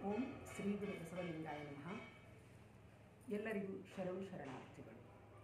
ಓಂ ಶ್ರೀ ಗುರು ಬಸವಲಿಂಗಾಯ ನಮಃ ಎಲ್ಲರಿಗೂ ಶರಣು ಶರಣಾರ್ಥಿಗಳು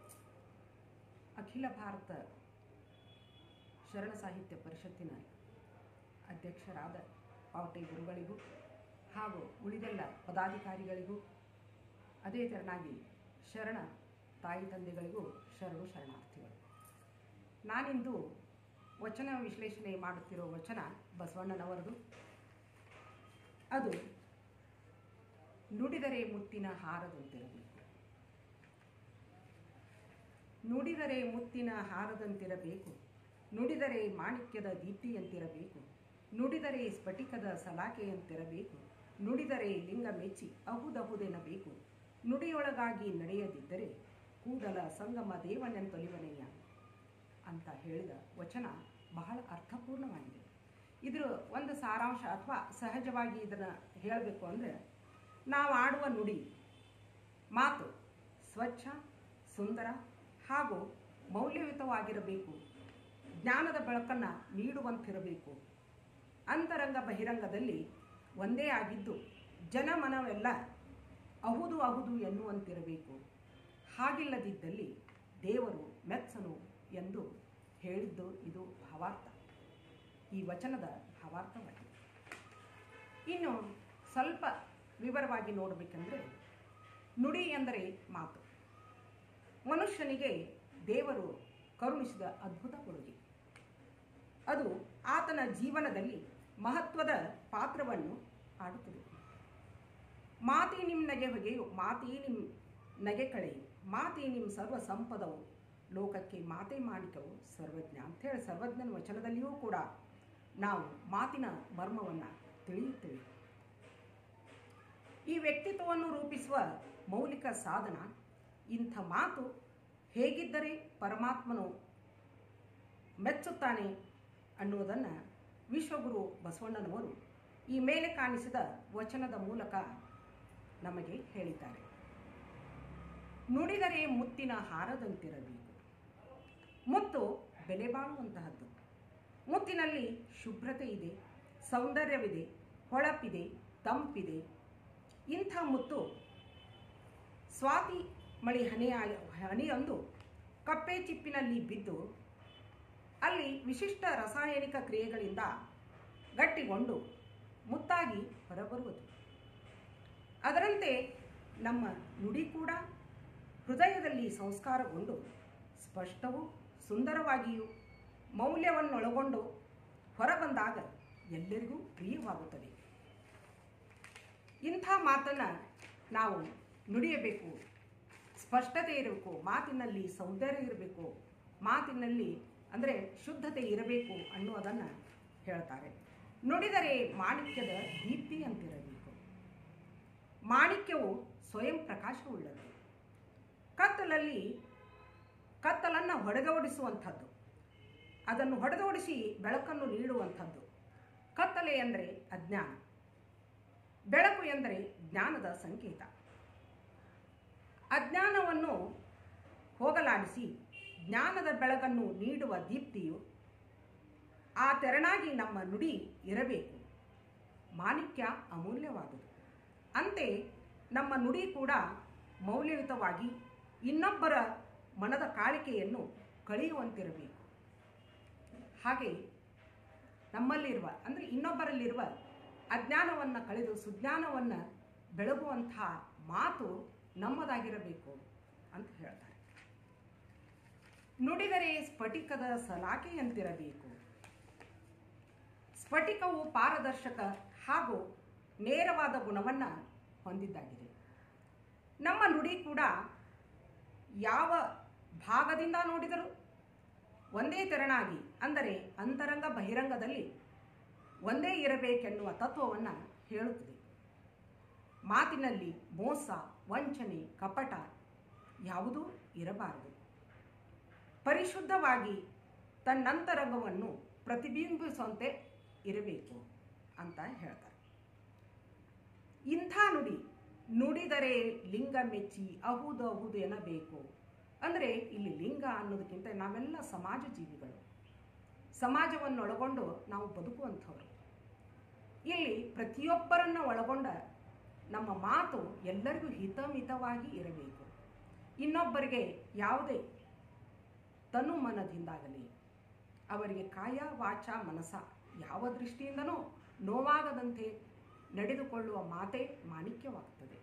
ಅಖಿಲ ಭಾರತ ಶರಣ ಸಾಹಿತ್ಯ ಪರಿಷತ್ತಿನ ಅಧ್ಯಕ್ಷರಾದ ಪಾವಟೆ ಗುರುಗಳಿಗೂ ಹಾಗೂ ಉಳಿದೆಲ್ಲ ಪದಾಧಿಕಾರಿಗಳಿಗೂ ಅದೇ ತೆರನಾಗಿ ಶರಣ ತಾಯಿ ತಂದೆಗಳಿಗೂ ಶರಣು ಶರಣಾರ್ಥಿಗಳು ನಾನಿಂದು ವಚನ ವಿಶ್ಲೇಷಣೆ ಮಾಡುತ್ತಿರೋ ವಚನ ಬಸವಣ್ಣನವರದು ಅದು ನುಡಿದರೆ ಮುತ್ತಿನ ಹಾರದಂತಿರಬೇಕು ನುಡಿದರೆ ಮುತ್ತಿನ ಹಾರದಂತಿರಬೇಕು ನುಡಿದರೆ ಮಾಣಿಕ್ಯದ ದೀಪ್ತಿಯಂತಿರಬೇಕು ನುಡಿದರೆ ಸ್ಫಟಿಕದ ಸಲಾಕೆಯಂತಿರಬೇಕು ನುಡಿದರೆ ಲಿಂಗ ಮೆಚ್ಚಿ ಅಹುದಹುದೆನಬೇಕು ನುಡಿಯೊಳಗಾಗಿ ನಡೆಯದಿದ್ದರೆ ಕೂಡಲ ಸಂಗಮ ದೇವನೆಂತೊಲಿವನೆಯ ಅಂತ ಹೇಳಿದ ವಚನ ಬಹಳ ಅರ್ಥಪೂರ್ಣವಾಗಿದೆ ಇದರ ಒಂದು ಸಾರಾಂಶ ಅಥವಾ ಸಹಜವಾಗಿ ಇದನ್ನು ಹೇಳಬೇಕು ಅಂದರೆ ನಾವು ಆಡುವ ನುಡಿ ಮಾತು ಸ್ವಚ್ಛ ಸುಂದರ ಹಾಗೂ ಮೌಲ್ಯಯುತವಾಗಿರಬೇಕು ಜ್ಞಾನದ ಬೆಳಕನ್ನು ನೀಡುವಂತಿರಬೇಕು ಅಂತರಂಗ ಬಹಿರಂಗದಲ್ಲಿ ಒಂದೇ ಆಗಿದ್ದು ಜನಮನವೆಲ್ಲ ಅಹುದು ಅಹುದು ಎನ್ನುವಂತಿರಬೇಕು ಹಾಗಿಲ್ಲದಿದ್ದಲ್ಲಿ ದೇವರು ಮೆಚ್ಚನು ಎಂದು ಹೇಳಿದ್ದು ಇದು ಭಾವಾರ್ಥ ಈ ವಚನದ ಭಾವಾರ್ಥವಾಗಿದೆ ಇನ್ನು ಸ್ವಲ್ಪ ವಿವರವಾಗಿ ನೋಡಬೇಕೆಂದರೆ ನುಡಿ ಎಂದರೆ ಮಾತು ಮನುಷ್ಯನಿಗೆ ದೇವರು ಕರುಣಿಸಿದ ಅದ್ಭುತ ಕೊಡುಗೆ ಅದು ಆತನ ಜೀವನದಲ್ಲಿ ಮಹತ್ವದ ಪಾತ್ರವನ್ನು ಆಡುತ್ತದೆ ಮಾತಿ ನಿಮ್ಮ ನಗೆ ಹೊಗೆಯು ಮಾತಿ ನಿಮ್ಮ ನಗೆ ಕಳೆಯು ಮಾತಿ ನಿಮ್ಮ ಸರ್ವ ಸಂಪದವು ಲೋಕಕ್ಕೆ ಮಾತೆ ಮಾಣಿಕವು ಸರ್ವಜ್ಞ ಅಂಥೇಳಿ ಸರ್ವಜ್ಞನ ವಚನದಲ್ಲಿಯೂ ಕೂಡ ನಾವು ಮಾತಿನ ಮರ್ಮವನ್ನು ತಿಳಿಯುತ್ತೇವೆ ಈ ವ್ಯಕ್ತಿತ್ವವನ್ನು ರೂಪಿಸುವ ಮೌಲಿಕ ಸಾಧನ ಇಂಥ ಮಾತು ಹೇಗಿದ್ದರೆ ಪರಮಾತ್ಮನು ಮೆಚ್ಚುತ್ತಾನೆ ಅನ್ನುವುದನ್ನು ವಿಶ್ವಗುರು ಬಸವಣ್ಣನವರು ಈ ಮೇಲೆ ಕಾಣಿಸಿದ ವಚನದ ಮೂಲಕ ನಮಗೆ ಹೇಳಿದ್ದಾರೆ ನುಡಿದರೆ ಮುತ್ತಿನ ಹಾರದಂತಿರಬೇಕು ಮುತ್ತು ಬೆಲೆ ಬಾಳುವಂತಹದ್ದು ಮುತ್ತಿನಲ್ಲಿ ಶುಭ್ರತೆ ಇದೆ ಸೌಂದರ್ಯವಿದೆ ಹೊಳಪಿದೆ ತಂಪಿದೆ ಇಂಥ ಮುತ್ತು ಸ್ವಾತಿ ಮಳಿ ಹನಿಯ ಹನಿಯೊಂದು ಕಪ್ಪೆ ಚಿಪ್ಪಿನಲ್ಲಿ ಬಿದ್ದು ಅಲ್ಲಿ ವಿಶಿಷ್ಟ ರಾಸಾಯನಿಕ ಕ್ರಿಯೆಗಳಿಂದ ಗಟ್ಟಿಗೊಂಡು ಮುತ್ತಾಗಿ ಹೊರಬರುವುದು ಅದರಂತೆ ನಮ್ಮ ನುಡಿ ಕೂಡ ಹೃದಯದಲ್ಲಿ ಸಂಸ್ಕಾರಗೊಂಡು ಸ್ಪಷ್ಟವೂ ಸುಂದರವಾಗಿಯೂ ಮೌಲ್ಯವನ್ನೊಳಗೊಂಡು ಹೊರಬಂದಾಗ ಎಲ್ಲರಿಗೂ ಪ್ರಿಯವಾಗುತ್ತದೆ ಇಂಥ ಮಾತನ್ನು ನಾವು ನುಡಿಯಬೇಕು ಸ್ಪಷ್ಟತೆ ಇರಬೇಕು ಮಾತಿನಲ್ಲಿ ಸೌಂದರ್ಯ ಇರಬೇಕು ಮಾತಿನಲ್ಲಿ ಅಂದರೆ ಶುದ್ಧತೆ ಇರಬೇಕು ಅನ್ನುವುದನ್ನು ಹೇಳ್ತಾರೆ ನುಡಿದರೆ ಮಾಣಿಕ್ಯದ ದೀಪ್ತಿ ಅಂತಿರಬೇಕು ಮಾಣಿಕ್ಯವು ಸ್ವಯಂ ಪ್ರಕಾಶವುಳ್ಳದ್ದು ಕತ್ತಲಲ್ಲಿ ಕತ್ತಲನ್ನು ಹೊಡೆದೋಡಿಸುವಂಥದ್ದು ಅದನ್ನು ಹೊಡೆದೋಡಿಸಿ ಬೆಳಕನ್ನು ನೀಡುವಂಥದ್ದು ಕತ್ತಲೆ ಎಂದರೆ ಅಜ್ಞಾನ ಬೆಳಕು ಎಂದರೆ ಜ್ಞಾನದ ಸಂಕೇತ ಅಜ್ಞಾನವನ್ನು ಹೋಗಲಾಡಿಸಿ ಜ್ಞಾನದ ಬೆಳಕನ್ನು ನೀಡುವ ದೀಪ್ತಿಯು ಆ ತೆರನಾಗಿ ನಮ್ಮ ನುಡಿ ಇರಬೇಕು ಮಾಣಿಕ್ಯ ಅಮೂಲ್ಯವಾದುದು ಅಂತೆ ನಮ್ಮ ನುಡಿ ಕೂಡ ಮೌಲ್ಯಯುತವಾಗಿ ಇನ್ನೊಬ್ಬರ ಮನದ ಕಾಳಿಕೆಯನ್ನು ಕಳೆಯುವಂತಿರಬೇಕು ಹಾಗೆ ನಮ್ಮಲ್ಲಿರುವ ಅಂದರೆ ಇನ್ನೊಬ್ಬರಲ್ಲಿರುವ ಅಜ್ಞಾನವನ್ನು ಕಳೆದು ಸುಜ್ಞಾನವನ್ನು ಬೆಳಗುವಂಥ ಮಾತು ನಮ್ಮದಾಗಿರಬೇಕು ಅಂತ ಹೇಳ್ತಾರೆ ನುಡಿದರೆ ಸ್ಫಟಿಕದ ಸಲಾಕೆಯಂತಿರಬೇಕು ಸ್ಫಟಿಕವು ಪಾರದರ್ಶಕ ಹಾಗೂ ನೇರವಾದ ಗುಣವನ್ನು ಹೊಂದಿದ್ದಾಗಿದೆ ನಮ್ಮ ನುಡಿ ಕೂಡ ಯಾವ ಭಾಗದಿಂದ ನೋಡಿದರೂ ಒಂದೇ ತೆರನಾಗಿ ಅಂದರೆ ಅಂತರಂಗ ಬಹಿರಂಗದಲ್ಲಿ ಒಂದೇ ಇರಬೇಕೆನ್ನುವ ತತ್ವವನ್ನು ಹೇಳುತ್ತದೆ ಮಾತಿನಲ್ಲಿ ಮೋಸ ವಂಚನೆ ಕಪಟ ಯಾವುದೂ ಇರಬಾರದು ಪರಿಶುದ್ಧವಾಗಿ ತನ್ನಂತರಂಗವನ್ನು ಪ್ರತಿಬಿಂಬಿಸುವಂತೆ ಇರಬೇಕು ಅಂತ ಹೇಳ್ತಾರೆ ಇಂಥ ನುಡಿ ನುಡಿದರೆ ಲಿಂಗ ಮೆಚ್ಚಿ ಅಹುದು ಅಹುದು ಎನ್ನಬೇಕು ಅಂದರೆ ಇಲ್ಲಿ ಲಿಂಗ ಅನ್ನೋದಕ್ಕಿಂತ ನಾವೆಲ್ಲ ಸಮಾಜ ಜೀವಿಗಳು ಸಮಾಜವನ್ನು ಒಳಗೊಂಡು ನಾವು ಬದುಕುವಂಥವ್ರು ಇಲ್ಲಿ ಪ್ರತಿಯೊಬ್ಬರನ್ನ ಒಳಗೊಂಡ ನಮ್ಮ ಮಾತು ಎಲ್ಲರಿಗೂ ಹಿತಮಿತವಾಗಿ ಇರಬೇಕು ಇನ್ನೊಬ್ಬರಿಗೆ ಯಾವುದೇ ತನು ಮನದಿಂದಾಗಲಿ ಅವರಿಗೆ ಕಾಯ ವಾಚ ಮನಸ ಯಾವ ದೃಷ್ಟಿಯಿಂದನೂ ನೋವಾಗದಂತೆ ನಡೆದುಕೊಳ್ಳುವ ಮಾತೇ ಮಾಣಿಕ್ಯವಾಗುತ್ತದೆ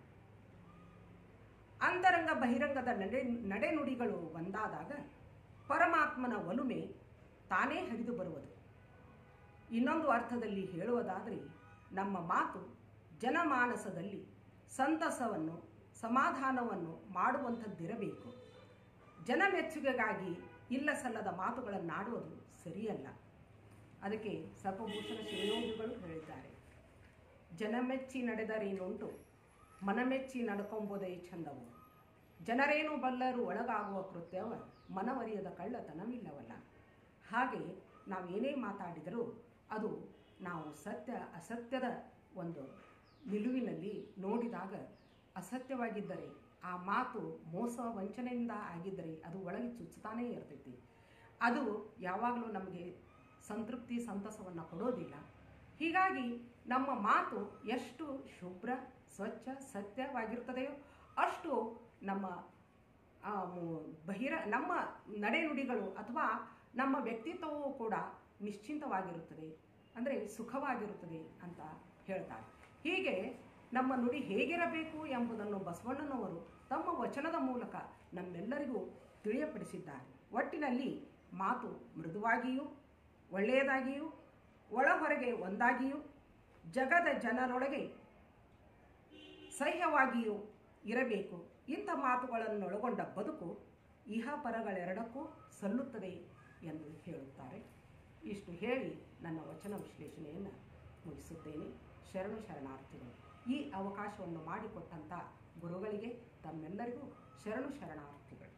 ಅಂತರಂಗ ಬಹಿರಂಗದ ನಡೆ ನಡೆನುಡಿಗಳು ಒಂದಾದಾಗ ಪರಮಾತ್ಮನ ಒಲುಮೆ ತಾನೇ ಹರಿದು ಬರುವುದು ಇನ್ನೊಂದು ಅರ್ಥದಲ್ಲಿ ಹೇಳುವುದಾದರೆ ನಮ್ಮ ಮಾತು ಜನಮಾನಸದಲ್ಲಿ ಸಂತಸವನ್ನು ಸಮಾಧಾನವನ್ನು ಮಾಡುವಂಥದ್ದಿರಬೇಕು ಜನಮೆಚ್ಚುಗೆಗಾಗಿ ಇಲ್ಲ ಸಲ್ಲದ ಮಾತುಗಳನ್ನಾಡುವುದು ಸರಿಯಲ್ಲ ಅದಕ್ಕೆ ಸರ್ಪಭೂಷಣ ಶಿವಯೋಗಿಗಳು ಹೇಳಿದ್ದಾರೆ ಜನಮೆಚ್ಚಿ ನಡೆದರೇನುಂಟು ಮನಮೆಚ್ಚಿ ನಡ್ಕೊಂಬೋದೇ ಚಂದವು ಜನರೇನು ಬಲ್ಲರು ಒಳಗಾಗುವ ಕೃತ್ಯವ ಮನವರಿಯದ ಕಳ್ಳತನವಿಲ್ಲವಲ್ಲ ಹಾಗೆ ನಾವೇನೇ ಮಾತಾಡಿದರೂ ಅದು ನಾವು ಸತ್ಯ ಅಸತ್ಯದ ಒಂದು ನಿಲುವಿನಲ್ಲಿ ನೋಡಿದಾಗ ಅಸತ್ಯವಾಗಿದ್ದರೆ ಆ ಮಾತು ಮೋಸ ವಂಚನೆಯಿಂದ ಆಗಿದ್ದರೆ ಅದು ಒಳಗೆ ಚುಚ್ಚುತ್ತಾನೇ ಇರ್ತೈತಿ ಅದು ಯಾವಾಗಲೂ ನಮಗೆ ಸಂತೃಪ್ತಿ ಸಂತಸವನ್ನು ಕೊಡೋದಿಲ್ಲ ಹೀಗಾಗಿ ನಮ್ಮ ಮಾತು ಎಷ್ಟು ಶುಭ್ರ ಸ್ವಚ್ಛ ಸತ್ಯವಾಗಿರ್ತದೆಯೋ ಅಷ್ಟು ನಮ್ಮ ಆ, ಮು- ಬಹಿರ ನಮ್ಮ ನಡೆನುಡಿಗಳು ಅಥವಾ ನಮ್ಮ ವ್ಯಕ್ತಿತ್ವವೂ ಕೂಡ ನಿಶ್ಚಿಂತವಾಗಿರುತ್ತದೆ ಅಂದರೆ ಸುಖವಾಗಿರುತ್ತದೆ ಅಂತ ಹೇಳ್ತಾರೆ ಹೀಗೆ ನಮ್ಮ ನುಡಿ ಹೇಗಿರಬೇಕು ಎಂಬುದನ್ನು ಬಸವಣ್ಣನವರು ತಮ್ಮ ವಚನದ ಮೂಲಕ ನಮ್ಮೆಲ್ಲರಿಗೂ ತಿಳಿಯಪಡಿಸಿದ್ದಾರೆ ಒಟ್ಟಿನಲ್ಲಿ ಮಾತು ಮೃದುವಾಗಿಯೂ ಒಳ್ಳೆಯದಾಗಿಯೂ ಒಳ ಹೊರಗೆ ಒಂದಾಗಿಯೂ ಜಗದ ಜನರೊಳಗೆ ಸಹ್ಯವಾಗಿಯೂ ಇರಬೇಕು ಇಂಥ ಮಾತುಗಳನ್ನೊಳಗೊಂಡ ಬದುಕು ಇಹ ಪರಗಳೆರಡಕ್ಕೂ ಸಲ್ಲುತ್ತದೆ ಎಂದು ಹೇಳುತ್ತಾರೆ ಇಷ್ಟು ಹೇಳಿ ನನ್ನ ವಚನ ವಿಶ್ಲೇಷಣೆಯನ್ನು ಮುಗಿಸುತ್ತೇನೆ ಶರಣು ಶರಣಾರ್ಥಿಗಳು ಈ ಅವಕಾಶವನ್ನು ಮಾಡಿಕೊಟ್ಟಂಥ ಗುರುಗಳಿಗೆ ತಮ್ಮೆಲ್ಲರಿಗೂ ಶರಣು ಶರಣಾರ್ಥಿಗಳು